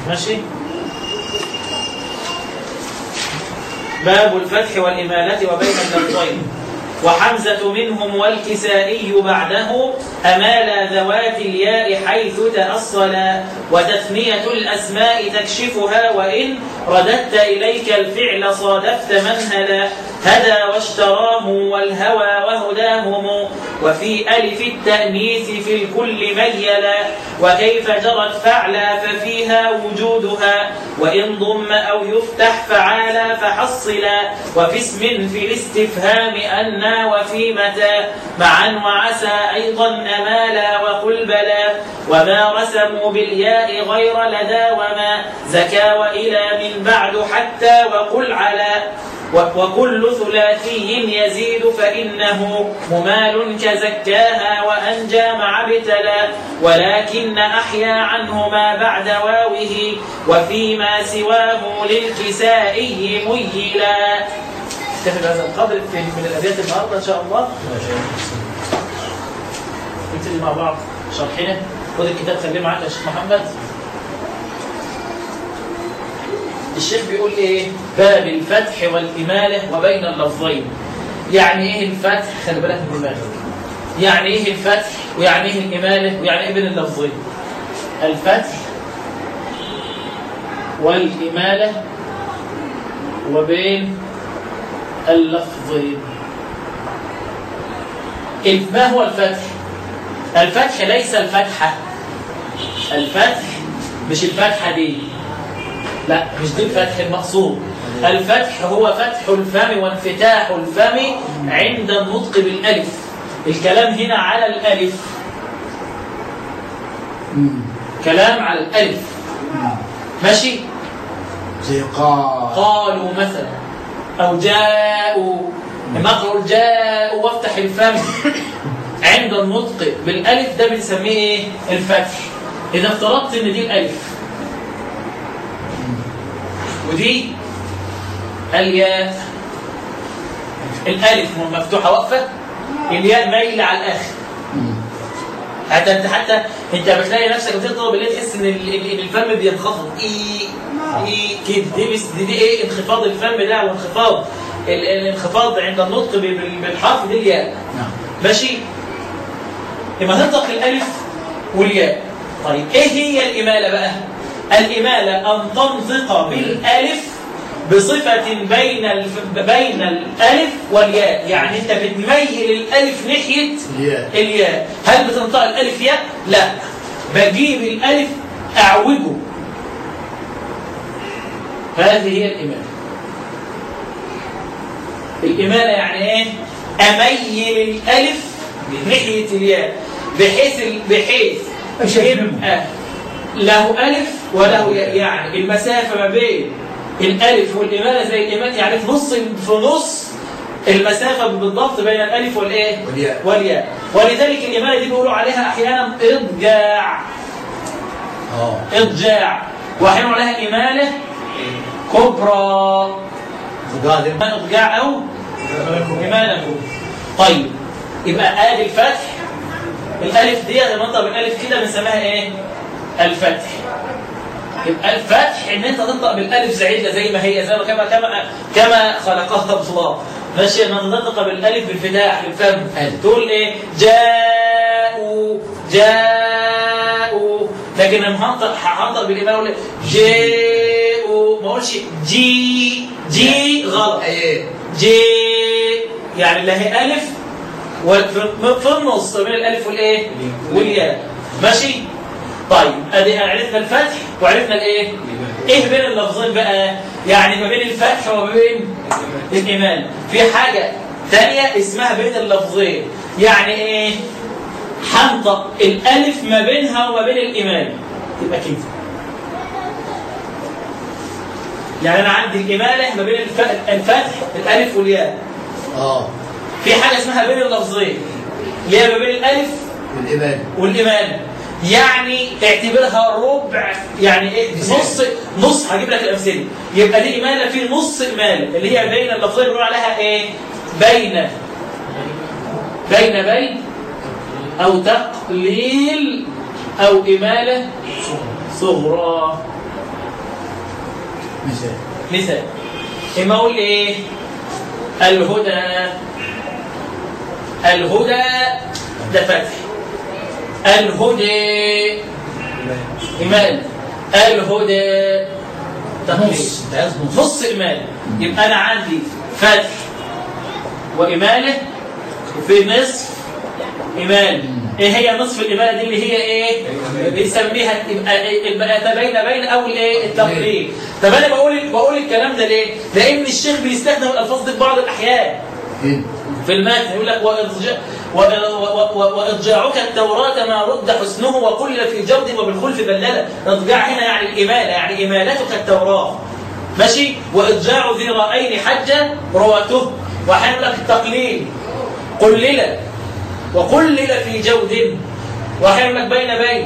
ماشي باب الفتح والإمالة وبين اللفظين وحمزة منهم والكسائي بعده أمال ذوات الياء حيث تأصلا وتثنية الأسماء تكشفها وإن رددت إليك الفعل صادفت منهلا هدى واشتراه والهوى وهداهم وفي ألف التأنيث في الكل ميلا وكيف جرت فعلا ففيها وجودها وإن ضم أو يفتح فعالا فحصلا وفي اسم في الاستفهام أنا وفي متى معا وعسى أيضا أمالا وقل بلا وما رسموا بالياء غير لدى وما زكى وإلى من بعد حتى وقل على وكل ثلاثي يزيد فإنه ممال كزكاها وأنجى مع ابتلى ولكن أحيا عنه ما بعد واوه وفيما سواه للكسائي ميلا نكتفي بهذا القدر من الأبيات النهارده إن شاء الله نبتدي مع بعض شرحنا خد الكتاب خليه معاك يا شيخ محمد الشيخ بيقول ايه باب الفتح والإمالة وبين اللفظين يعني ايه الفتح خلي بالك من دماغك يعني ايه الفتح ويعني ايه الإمالة ويعني ايه بين اللفظين الفتح والإمالة وبين اللفظين ما هو الفتح الفتح ليس الفتحة الفتح مش الفتحة دي لا مش دي الفتح المقصود الفتح هو فتح الفم وانفتاح الفم عند النطق بالالف الكلام هنا على الالف كلام على الالف ماشي زي قال قالوا مثلا او جاءوا لما اقول جاءوا وافتح الفم عند النطق بالالف ده بنسميه ايه الفتح اذا افترضت ان دي الالف ودي الياء الالف مفتوحه واقفه الياء مايله على الاخر حتى انت حتى انت بتلاقي نفسك بتقرا بالليل تحس ان ال- ال- الفم بينخفض اي اي كده دي, بس دي, دي ايه انخفاض الفم ده وانخفاض ال- الانخفاض عند النطق بال- بالحرف دي الياء نعم ماشي يبقى تنطق الالف والياء طيب ايه هي الاماله بقى الاماله ان تنطق بالالف بصفة بين الف... بين الألف والياء يعني أنت بتميل الألف ناحية الياء. الياء هل بتنطق الألف ياء؟ لا بجيب الألف أعوجه هذه هي الإمالة الإمالة يعني إيه؟ أميل الألف ناحية الياء بحيث ال... بحيث يبقى له ألف وله ياء يعني المسافة ما بين الألف والإمالة زي الإمالة يعني في نص في نص المسافة بالضبط بين الألف والإيه؟ والياء. والياء ولذلك الإمالة دي بيقولوا عليها أحيانا إضجاع اه إضجاع وأحيانا يقولوا عليها إمالة كبرى قادم إضجاع أو إمالة كبرى طيب يبقى آدي الفتح الألف دي المنطقة بالألف كده بنسميها إيه؟ الفتح يبقى الفتح ان انت تنطق بالالف زعيده زي ما هي زي ما كما كما كما خلقها الله ماشي ان انت تنطق بالالف بالفتاح بالفم ألف. تقول ايه جاءوا جاءوا لكن لما هنطق هنطق بالإيمان اقول جاءوا ما اقولش جي جي غلط ايه جي يعني اللي هي ألف وفي في النص بين الألف والإيه؟ والياء ماشي؟ طيب ادي عرفنا الفتح وعرفنا الايه؟ ايه بين اللفظين بقى؟ يعني ما بين الفتح وما بين الإيمان في حاجة ثانية اسمها بين اللفظين يعني ايه؟ حنطق الألف ما بينها وما بين الإيمان تبقى كده يعني أنا عندي الإمالة ما بين الف- الفتح الألف والياء اه في حاجة اسمها بين اللفظين اللي هي ما بين الألف والايمان والإمالة يعني اعتبرها ربع يعني ايه نص نص هجيب لك الأمثلة يبقى دي إمالة في نص إمالة اللي هي بين اللفظين بنقول عليها ايه بين بين بين أو تقليل أو إمالة صغرى مثال مثال اما اقول ايه الهدى الهدى ده فتح الهدى إمال الهدى تقليد نص انت عايز نص نص إمالة يبقى أنا عندي فتح وإمالة وفي نصف إمالة إيه هي نصف الإمالة دي اللي هي إيه؟ بنسميها يبقى يبقى تبين بين أو الإيه؟ التقليد طب أنا بقول بقول الكلام ده ليه؟ لأن الشيخ بيستخدم الألفاظ دي في بعض الأحيان فين في المتن يقول لك وإرجاع و- و- و- وإرجاعك التوراة ما رد حسنه وقل في جود وبالخلف بللة إرجاع هنا يعني الإمالة يعني إمالتك التوراة ماشي وإرجاع ذي رأين حجة رواته وأحيانا يقول لك التقليل قلل وقلل في جود وأحيانا يقول لك بين بين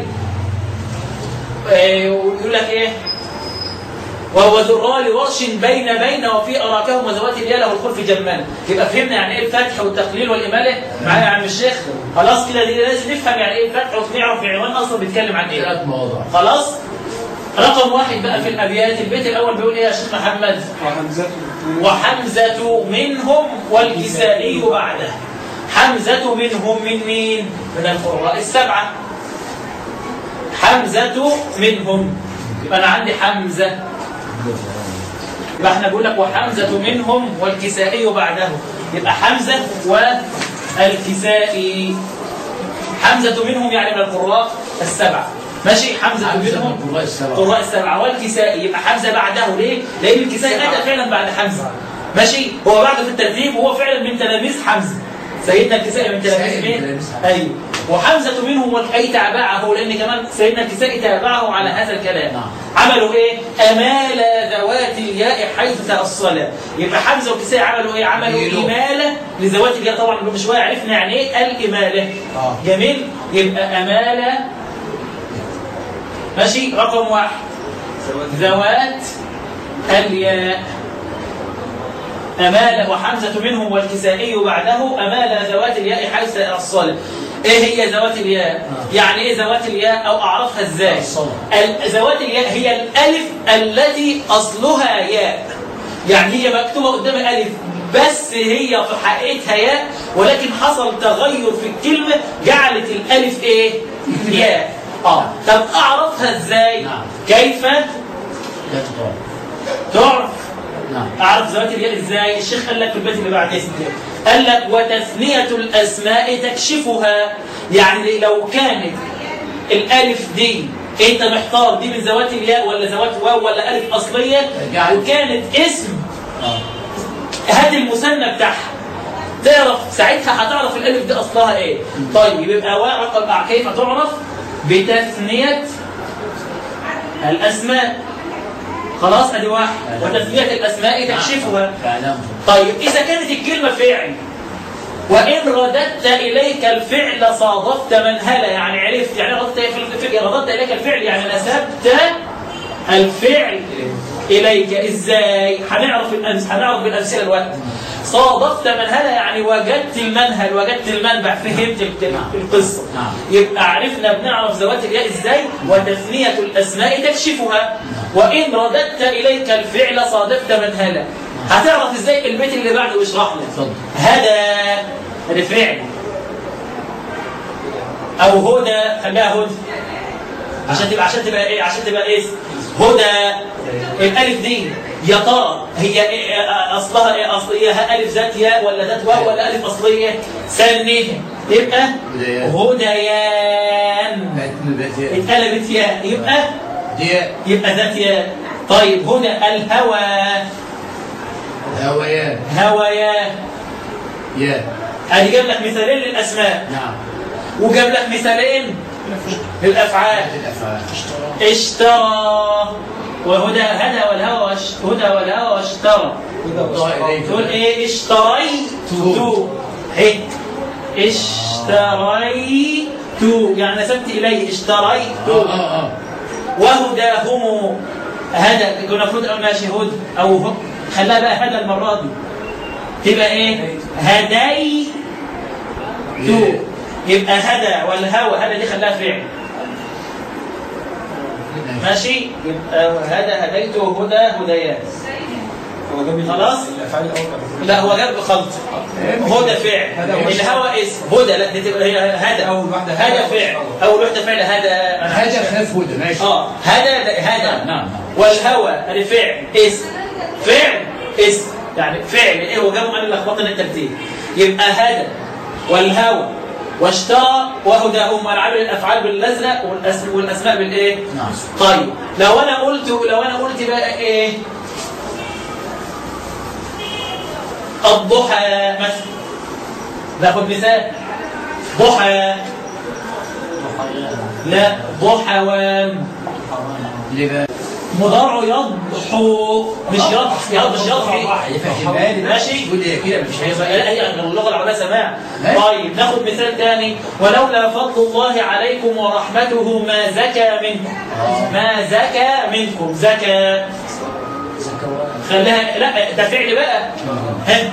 إيه، ويقول لك إيه وهو ذرى لورش بين بين وفي أراكهم وزوات الياله والخلف جمان يبقى فهمنا يعني ايه الفتح والتقليل والإمالة معايا يا عم الشيخ خلاص كده دي لازم نفهم يعني ايه الفتح ونعرف العنوان أصلا بيتكلم عن ايه ثلاث مواضع خلاص رقم واحد بقى في الأبيات البيت الأول بيقول ايه يا شيخ محمد وحمزة وحمزة منهم والكسائي بعده حمزة منهم من مين؟ من القراء السبعة حمزة منهم يبقى أنا عندي حمزة يبقى احنا بقول لك وحمزة منهم والكسائي بعده يبقى حمزة والكسائي حمزة منهم يعني من القراء السبعة ماشي حمزة حمزة من منهم القراء السبعة. قراء السبعة والكسائي يبقى حمزة بعده ليه؟ لأن الكسائي أتى فعلا بعد حمزة ماشي هو بعده في الترتيب وهو فعلا من تلاميذ حمزة سيدنا الكسائي من تلاميذ سيد من مين؟ تلاميذ حمزة. أيوه وحمزة منهم والكي تابعه لأن كمان سيدنا الكسائي تابعه على هذا الكلام نعم. عملوا ايه؟ أمال ذوات الياء حيث تأصلا يبقى حمزة والكسائي عملوا ايه؟ عملوا ميلوا. إمالة لذوات الياء طبعا من شوية عرفنا يعني ايه الإمالة آه. جميل؟ يبقى أمالة ماشي رقم واحد ذوات الياء أمال وحمزة منهم والكسائي بعده أمال ذوات الياء حيث الصالح ايه هي ذوات الياء يعني ايه ذوات الياء او اعرفها ازاي الصلاة. ال- ذوات الياء هي الالف التي اصلها ياء يعني هي مكتوبه قدام الالف بس هي في حقيقتها ياء ولكن حصل تغير في الكلمه جعلت الالف ايه ياء اه طب اعرفها ازاي نعم. كيف لا تقرأ تعرف نعم اعرف ذوات الياء ازاي الشيخ قال لك في البيت اللي بعد اسمه قال لك وتثنية الاسماء تكشفها يعني لو كانت الالف دي انت محتار دي من ذوات الياء ولا ذوات واو ولا الف اصليه جعل. وكانت اسم اه هات المثنى بتاعها تعرف ساعتها هتعرف الالف دي اصلها ايه طيب يبقى ورقه كيف تعرف بتثنيه الاسماء خلاص ادي واحد وتثنيه الاسماء تكشفها فاعلم طيب إذا كانت الكلمة فعل وإن رددت إليك الفعل صادفت منهلة يعني عرفت يعني رددت في الفعل رددت إليك الفعل يعني نسبت الفعل إليك إزاي؟ هنعرف الأمس هنعرف بالأمثلة الوقت صادفت منهلة يعني وجدت المنهل وجدت المنبع فهمت الك- القصة نعم. يبقى عرفنا بنعرف ذوات الياء ازاي وتثنية الأسماء تكشفها وإن رددت إليك الفعل صادفت منهلا هتعرف ازاي البيت اللي بعده يشرح لك اتفضل. هذا هذا فعل أو هدى خليها هدى عشان تبقى عشان تبقى ايه عشان تبقى اسم هدى الالف دي يا ترى هي إيه اصلها ايه اصليه الف ذات ياء ولا ذات واو ولا الف اصليه سنيها يبقى هديان. هديان بقت من البيت اتقلبت ياء يبقى دي يبقى ذات ياء طيب هنا الهوى هوايان هويا يا ادي جاب لك مثالين للاسماء نعم وجاب لك مثالين للافعال الافعال اشترى وهدى هدى والهوى وش- هدى والهوى واشترى الله إليك. تقول ايه اشتريت تو. هي اشتريت يعني نسبت اليه اشتريت اه اه اه وهداهم هدى كنا المفروض او ماشي هدى او ه- خلاها بقى هدى المره دي تبقى ايه هديت يبقى هدى والهوى هدى دي خلاها فعل ماشي يبقى هدى هديته هدى هديان هو جاب لي خلاص؟ الافعال الاول كان لا هو جاب خلط هدى فعل هدى هو الهوى اسم هدى لا دي تبقى هي هدى أول واحدة هدى هدى. فعل اول واحده فعل هدى أنا حاجة خلاف هدى ماشي اه هدى ده- هدى نعم نعم والهوى ادي فعل اسم فعل اسم يعني فعل ايه هو جابهم انا لخبطنا الترتيب يبقى هدى والهوى واشترى وهداهم والعاب الافعال بالازرق والأس- والاسماء بالايه؟ نعم طيب لو انا قلت لو انا قلت بقى ايه؟ الضحى مثلا ناخد مثال ضحى لا ضحوان ليه بقى؟ مضارع يضحو مش يضحي يض- مش يضحي يفهمها لي ماشي. تقول لي كده مش هي هيبقى هي اللغه العربيه سماع ماشي. طيب ناخد مثال ثاني ولولا فضل الله عليكم ورحمته ما زكى منكم آه. ما زكى منكم زكى خليها لا ده فعل بقى ها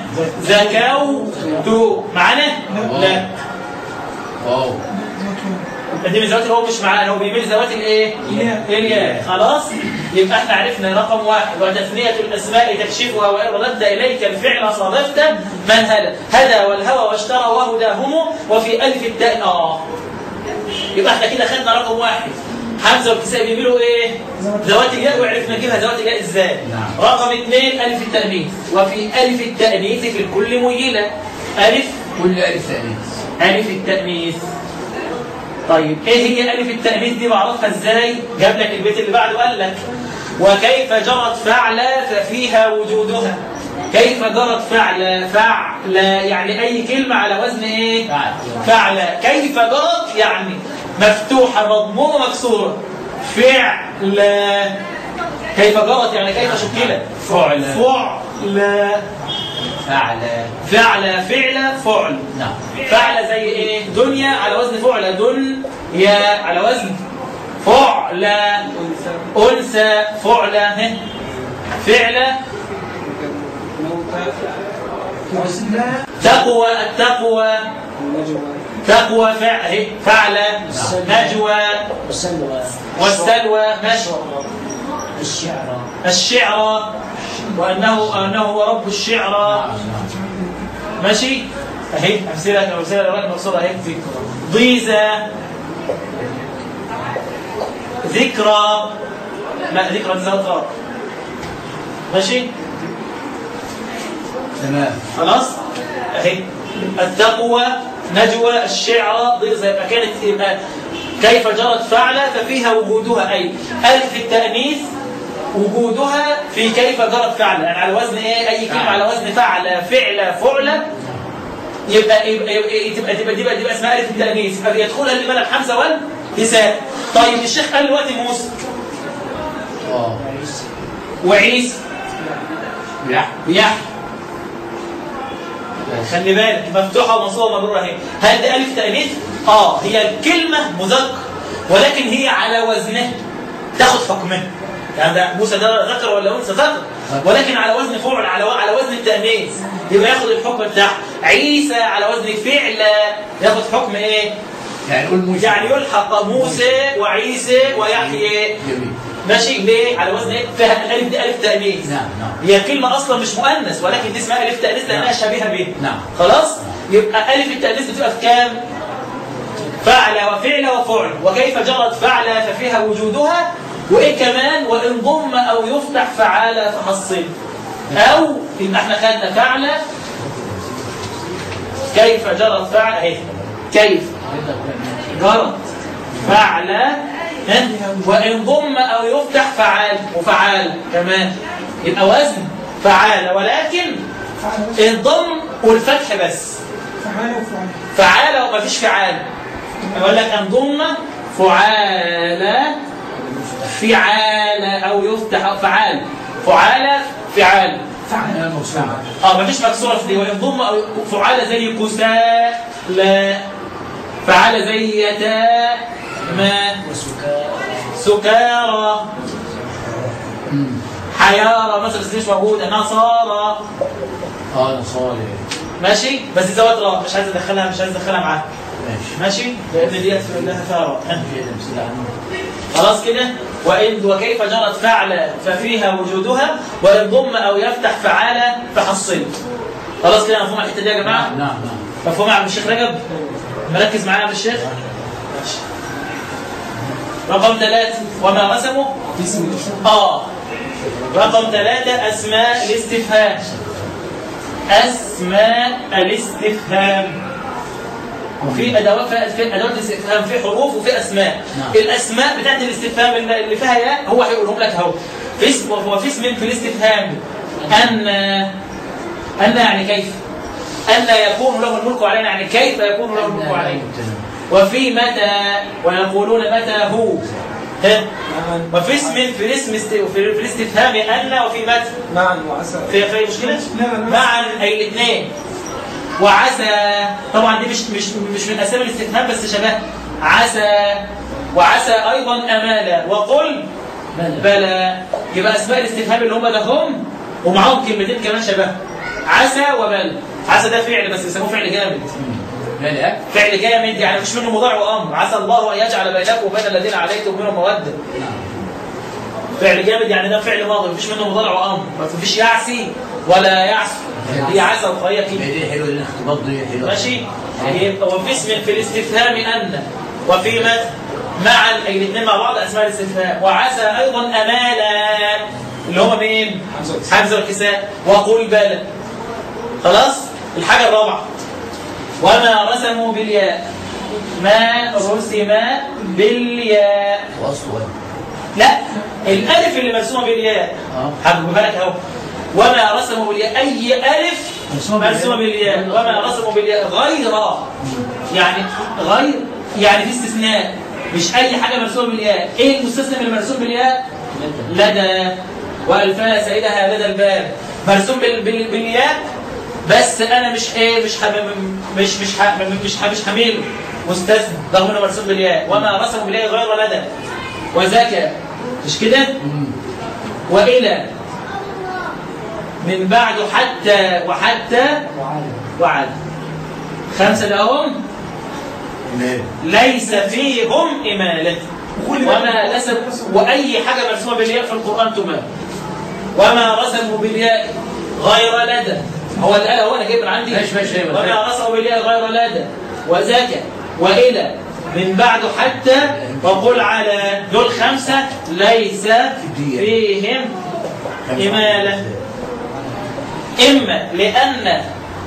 زكوت معانا لا واو دي من ذوات هو مش معانا هو بيميل ذوات الايه؟ الياء خلاص يبقى احنا عرفنا رقم واحد وتثنية الاسماء تكشفها وان رددت اليك الفعل صادفت من هدى هدى والهوى واشترى وهداهم وفي الف التاء اه يبقى احنا كده خدنا رقم واحد حمزه والكساء بيعملوا ايه؟ ذوات الياء وعرفنا نجيبها ذوات الياء ازاي؟ نعم. رقم اثنين الف التانيث وفي الف التانيث في الكل ميله الف كل ألف تأنيث ألف التأنيث طيب إيه هي ألف التأنيث دي بعرفها إزاي؟ جاب لك البيت اللي بعده قال لك وكيف جرت فعل ففيها وجودها كيف جرت فعل فعل يعني أي كلمة على وزن إيه؟ فعل. فعل كيف جرت يعني مفتوحة مضمومة مكسورة فعل كيف جرت يعني كيف شكلت فعل. فعل فعل فعل فعل فعل نعم فعل زي ايه دنيا على وزن فعل دن يا على وزن فعل انثى فعل ه. فعل تقوى التقوى تقوى فعل اهي. فعل نجوى والسلوى والسلوى مشي الشعر الشعر وانه انه هو رب الشعر نعم نعم ماشي اهي امثله امثله الاوراق المقصوره اهي ضيزه ذكرى لا ذكرى ذكرى ماشي تمام خلاص اهي التقوى نجوى الشعر ضيزه يبقى كانت يبقى كيف جرت فعل ففيها وجودها اي الف التانيث وجودها في كيف جرت فعل يعني على وزن ايه اي كلمه على وزن فعل فعل فعل يبقى يبقى يبقى تبقى تبقى تبقى, تبقى اسمها الف التانيث فيدخلها اللي بلد حمزه والكساء طيب الشيخ قال دلوقتي موسى اه وعيسى يح يحيى خلي بالك مفتوحه ومنصوبه ومجروره اهي هل دي الف تانيث اه هي الكلمه مذكر ولكن هي على وزنها تاخد حكمها يعني ده موسى ده ذكر ولا انثى ذكر ولكن على وزن فعل على على وزن التانيث يبقى ياخد الحكم بتاعها عيسى على وزن فعل ياخد حكم ايه يعني قول موسى يعني يلحق موسى وعيسى ويحيى جميل ماشي ليه على وزن ايه فيها الالف دي الف تانيث نعم نعم هي كلمة أصلا مش مؤنث ولكن دي اسمها ألف تأنيث لأنها نعم. شبيهة به نعم. خلاص يبقى ألف التأنيث بتبقى في كام؟ فعل وفعل وفعل وكيف جرت فعل ففيها وجودها وإيه كمان وإن ضم أو يفتح فعال فحصل أو يبقى احنا خدنا فعل كيف جرت فعل اهي كيف جرت فعل ها؟ وإن ضم أو يفتح فعال وفعال كمان يبقى وزن فعال ولكن الضم والفتح بس فعال وفعال فعال وما فيش فعال يقول لك ان ضم فعال فعال او يفتح أو فعال فعال فعال فعل موسوعة اه ما فيش مكسوره في دي وان ضم او فعال زي كساء لا فعال زي يتا ما سكارى حيارى مثلا بس مش موجوده نصارى اه نصاري ماشي بس زود راء مش عايز ادخلها مش عايز ادخلها معاها ماشي ماشي لان ديت لها فيها راء ها. في أمثلة عنه خلاص كده وإن وكيف جرت فعل ففيها وجودها وإن ضم أو يفتح فعال فحصل خلاص كده مفهوم الحتة دي يا جماعة نعم نعم مفهوم يا عم الشيخ رجب مركز معايا يا عم الشيخ ماشي. رقم ثلاثة وما رسموا اسم الإشارة اه رقم ثلاثة أسماء الاستفهام أسماء الاستفهام وفي أدوات في أدوات الاستفهام في حروف وفي أسماء نعم. الأسماء بتاعت الاستفهام اللي اللي فيها ياء هو هيقولهم لك أهو في اسم هو في اسم في الاستفهام أن أن يعني كيف أن يكون له الملك علينا يعني كيف يكون له الملك علينا وفي متى ويقولون متى هو ها؟ معا وفي اسم في الاسم است... في في الاستفهام ان وفي متى معا وعسى في في مشكله نعم. معا اي الاثنين وعسى طبعا دي مش مش مش من اسامي الاستفهام بس شبه عسى وعسى ايضا امالا وقل بلى بلى يبقى اسماء الاستفهام اللي هم ده هم ومعاهم كلمتين كمان شبه عسى وبل عسى ده فعل بس بيسموه فعل جامد لا فعل جامد يعني مش منه مضارع وامر عسى الله ان يجعل بينكم وبين الذين عليكم منهم موده فعل جامد يعني ده فعل ماضي مفيش منه مضارع وامر مفيش يعسي ولا يعسو هي عسى وقريه كده دي حلوه دي الاختباط دي حلوه ماشي يبقى وفي اسم في الاستفهام ان وفي متى معا اي الاثنين مع بعض اسماء الاستفهام وعسى ايضا امالا اللي هم مين؟ حمزة والكساء. حمزه والكساء وقل بلى خلاص الحاجه الرابعه وما رسموا بالياء ما رسم بالياء واصل لا الالف اللي مرسومه بالياء اه هجيبها لك اهو وما رسموا بالياء اي الف مرسومة بالياء. مرسومه بالياء وما رسموا بالياء غير يعني غير يعني في استثناء مش اي حاجه مرسومه بالياء ايه المستثنى اللي مرسوم بالياء لدى والفا سيدها لدى الباب مرسوم بال... بال... بالياء بس انا مش ايه مش حم... مش مش ح... مش ح... مش حميل مستثنى رغم انه مرسوم بالياء وما رسموا بالياء غير لدى وزكى مش كده والى من بعد حتى وحتى وعلى وعد خمسه ده هم ليس فيهم إمالة وما رسم وأي حاجة مرسومة بالياء في القرآن تمام وما رسموا بالياء غير لدى هو الآلة هو أنا جايب من عندي ماشي ماشي أيوة. وما رسموا بالياء غير لدى وزكى وإلى من بعد حتى وقل على دول خمسة ليس فيهم إمالة إما لأن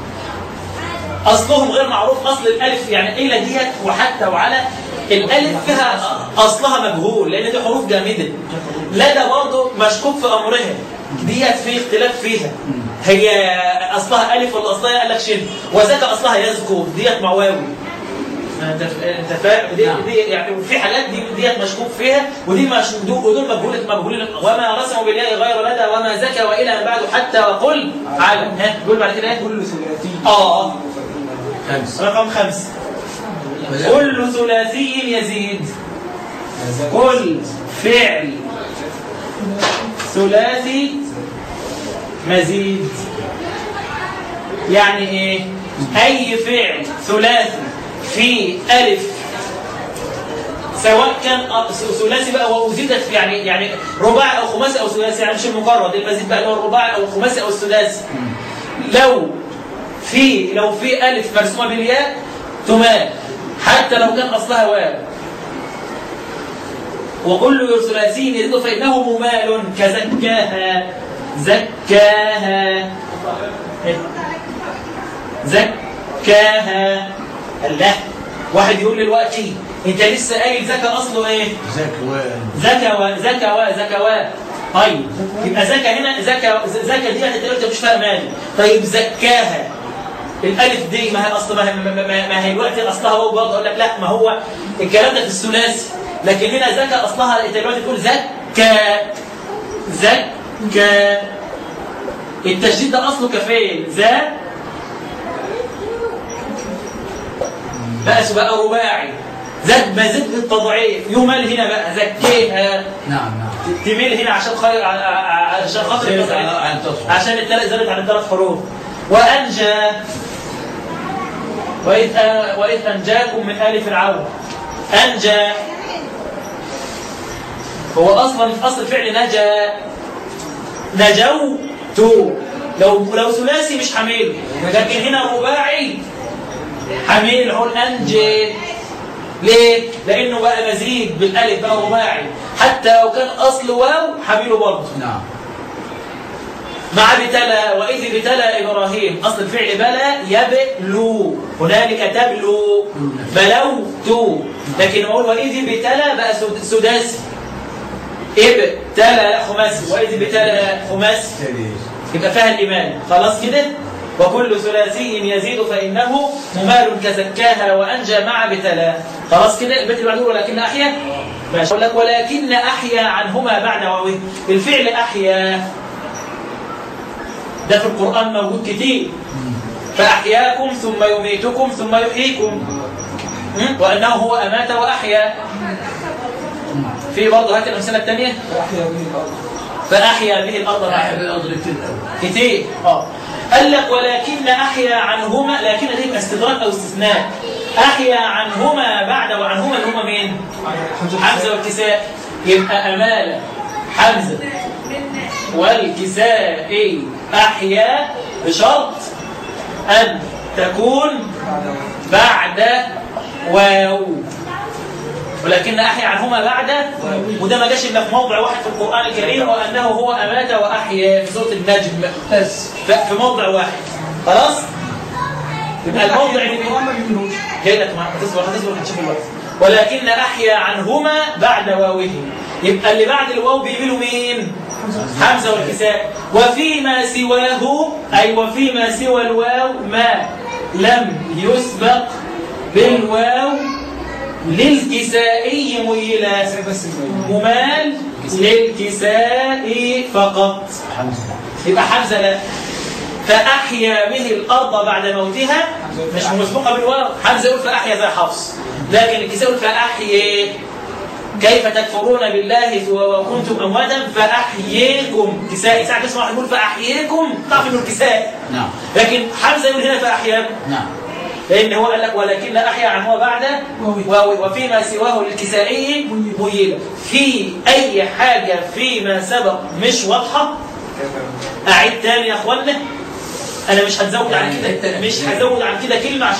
أصلهم غير معروف أصل الألف يعني إلى ديت وحتى وعلى الألف فيها أصلها مجهول لأن دي حروف جامدة لدى برضه مشكوك في أمرها ديت في اختلاف فيها هي أصلها ألف ولا أصلها قال لك شن وذاك أصلها يذكر ديت معواوي انت انت فاهم دي, دي يعني في حاجات دي ديت مشكوك فيها ودي مش دول ودول مجهوله مجهولين وما رسموا بالياء غير لدى وما زكى والى من بعد حتى وقل على ها قول بعد كده ايه كل ثلاثي آه. خمسة رقم خمسة كل ثلاثي يزيد كل فعل ثلاثي مزيد يعني ايه اي فعل ثلاثي في الف سواء كان أ- ثلاثي بقى وزيدت يعني يعني رباعي او خماسي او ثلاثي يعني مش المقرر المزيد بقى اللي هو الرباعي او الخماسي او الثلاثي لو في لو في الف مرسومه بالياء تمام حتى لو كان اصلها واو وكل ثلاثي يزيد فانه ممال كزكاها زكاها زكاها الله واحد يقول لي دلوقتي انت لسه قايل زكا اصله ايه زكوان زكوا زكوا زكوا طيب يبقى زكا هنا زكا زكا دي انت دلوقتي مش فاهم مالي طيب زكاها الالف دي ما هي اصل ما هي, ما, ما, ما هي الوقت اصلها هو برضه اقول لك لا ما هو الكلام ده في الثلاثي لكن هنا زكا اصلها انت دلوقتي تقول زكا زكا التشديد ده اصله كفين ذا بقى بقى رباعي زاد ما زد التضعيف يمال هنا بقى زكيها نعم نعم تميل هنا عشان خير ع- ع- عشان خاطر زادت التضعيف. عن- عن تصحيح. عشان الثلاث زادت عن الثلاث حروف وانجى وإذ أ- وإذ أنجاكم من آل فرعون أنجى هو اصلا في اصل الفعل نجا نجوت لو لو ثلاثي مش حميل لكن هنا رباعي حميل هون انجد ليه؟ لانه بقى مزيد بالالف بقى رباعي حتى لو كان اصل واو حميله برضه نعم مع ابتلى وإذ ابتلى إبراهيم أصل الفعل بلى يبلو هنالك تبلو بلوت لكن أقول وإذ ابتلى بقى سد- سداسي ابتلى خماسي وإذ ابتلى خماسي تليس يبقى فيها الإيمان خلاص كده وكل ثلاثي يزيد فإنه ممال كزكاها وأنجى مع ابتلى خلاص كده البيت اللي بعده ولكن أحيا ماشي أقول لك ولكن أحيا عنهما بعد واويه الفعل أحيا ده في القرآن موجود كتير فأحياكم ثم يميتكم ثم يحييكم م? وأنه هو أمات وأحيا في برضه هات الأمثلة الثانية أحيا به الأرض فأحيا به الأرض بعد أحب الأرض كتير أوي كتير اه قال لك ولكن أحيا عنهما لكن دي يبقى استدراك أو استثناء أحيا عنهما بعد وعنهما اللي هما مين؟ حمزة والكساء يبقى أمالة حمزة والكساء أحيا بشرط أن تكون بعد واو ولكن أحيا عنهما بعد وده ما جاش إلا في موضع واحد في القرآن الكريم وأنه هو أمات وأحيا في سورة النجم بس ف- في موضع واحد خلاص يبقى الموضع اللي القرآن ما بيقولوش جاي لك معاك هتصبر هتصبر هتشوف الوقت ولكن أحيا عنهما بعد واوه يبقى اللي بعد الواو بيعملوا مين؟ حمزة والكساء وفيما سواه أي وفيما سوى الواو ما لم يسبق بالواو للكسائي ميلا بس المهم. ممال للكساء فقط حمزة يبقى حمزة لا فأحيا به الأرض بعد موتها مش مسبوقة بالواو حمزة يقول فأحيا زي حفص لكن الكساء يقول فأحيي كيف تكفرون بالله وكنتم أمواتا فأحييكم كساء ساعة تسمع واحد يقول فأحييكم تعرف إنه الكساء نعم لكن حمزة يقول هنا فأحياكم نعم لأن هو قال لك ولكن أحيا عنه بعد واو وفيما سواه للكسائي ميل في أي حاجة فيما سبق مش واضحة أعيد تاني يا أخوانا أنا مش هتزود عن كده مش هزود عن كده كلمة عشان